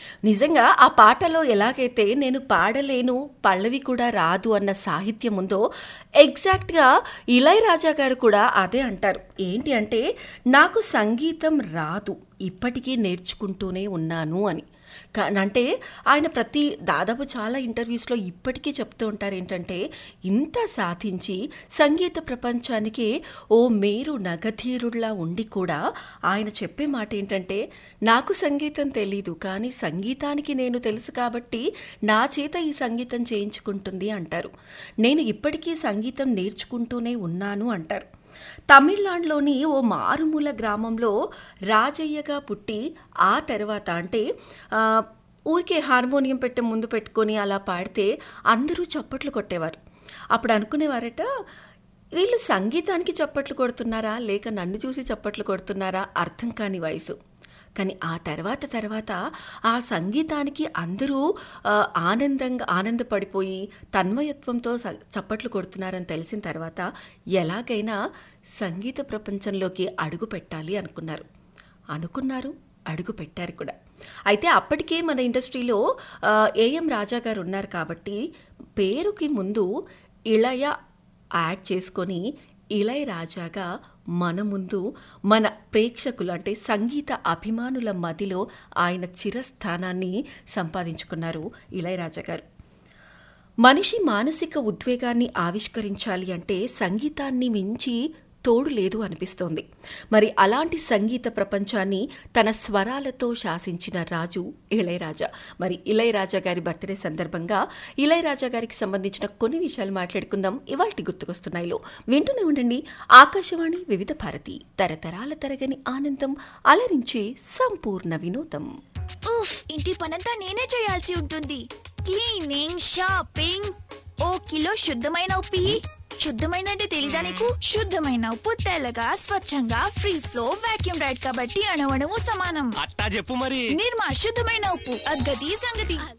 నిజంగా ఆ పాటలో ఎలాగైతే నేను పాడలేను పల్లవి కూడా రాదు అన్న సాహిత్యం ఉందో ఎగ్జాక్ట్గా ఇళయరాజా గారు కూడా అదే అంటారు ఏంటి అంటే నాకు సంగీతం రాదు ఇప్పటికీ నేర్చుకుంటూనే ఉన్నాను అని కా- అంటే ఆయన ప్రతి దాదాపు చాలా ఇంటర్వ్యూస్లో ఇప్పటికీ చెప్తూ ఉంటారు ఏంటంటే ఇంత సాధించి సంగీత ప్రపంచానికి ఓ మేరు నగధీరుడిలా ఉండి కూడా ఆయన చెప్పే మాట ఏంటంటే నాకు సంగీతం తెలీదు కానీ సంగీతానికి నేను తెలుసు కాబట్టి నా చేత ఈ సంగీతం చేయించుకుంటుంది అంటారు నేను ఇప్పటికీ సంగీతం నేర్చుకుంటూనే ఉన్నాను అంటారు తమిళనాడులోని ఓ మారుమూల గ్రామంలో రాజయ్యగా పుట్టి ఆ తర్వాత అంటే ఆ, ఊరికే హార్మోనియం పెట్టి ముందు పెట్టుకొని అలా పాడితే అందరూ చప్పట్లు కొట్టేవారు అప్పుడు అనుకునేవారట వీళ్ళు సంగీతానికి చప్పట్లు కొడుతున్నారా లేక నన్ను చూసి చప్పట్లు కొడుతున్నారా అర్థం కాని వయసు కానీ ఆ తర్వాత తర్వాత ఆ సంగీతానికి అందరూ ఆ, ఆనందంగా ఆనందపడిపోయి తన్మయత్వంతో స- చప్పట్లు కొడుతున్నారని తెలిసిన తర్వాత ఎలాగైనా సంగీత ప్రపంచంలోకి అడుగు పెట్టాలి అనుకున్నారు అనుకున్నారు అడుగు పెట్టారు కూడా అయితే అప్పటికే మన ఇండస్ట్రీలో ఆ, ఏఎం రాజా గారు ఉన్నారు కాబట్టి పేరుకి ముందు ఇళయ యాడ్ చేసుకొని ఇళయరాజాగా మన ముందు మన ప్రేక్షకులు అంటే సంగీత అభిమానుల మదిలో ఆయన చిరస్థానాన్ని సంపాదించుకున్నారు ఇళయరాజా గారు మనిషి మానసిక ఉద్వేగాన్ని ఆవిష్కరించాలి అంటే సంగీతాన్ని మించి తోడు లేదు అనిపిస్తోంది మరి అలాంటి సంగీత ప్రపంచాన్ని తన స్వరాలతో శాసించిన రాజు ఇళయరాజా మరి ఇళయరాజా గారి బర్త్డే సందర్భంగా ఇళయరాజా గారికి సంబంధించిన కొన్ని విషయాలు మాట్లాడుకుందాం ఇవాల్టి గుర్తుకొస్తున్నాయిలో వింటూనే ఉండండి ఆకాశవాణి వివిధ భారతి తరతరాల తరగని ఆనందం అలరించే సంపూర్ణ వినోదం ఉఫ్ ఇంటి పనంతా నేనే చేయాల్సి ఉంటుంది క్లీనింగ్ షాపింగ్ ఓ కిలో శుద్ధమైన ఉప్పు ఇయ్యి. శుద్ధమైన అంటే తెలీదా నీకు శుద్ధమైన ఉప్పు తెల్లగా స్వచ్ఛంగా ఫ్రీ ఫ్లో వాక్యూమ్ రైడ్ కాబట్టి అణవణము సమానం అట్టా చెప్పు మరి నిర్మా శుద్ధమైన ఉప్పు అద్గతి సంగతి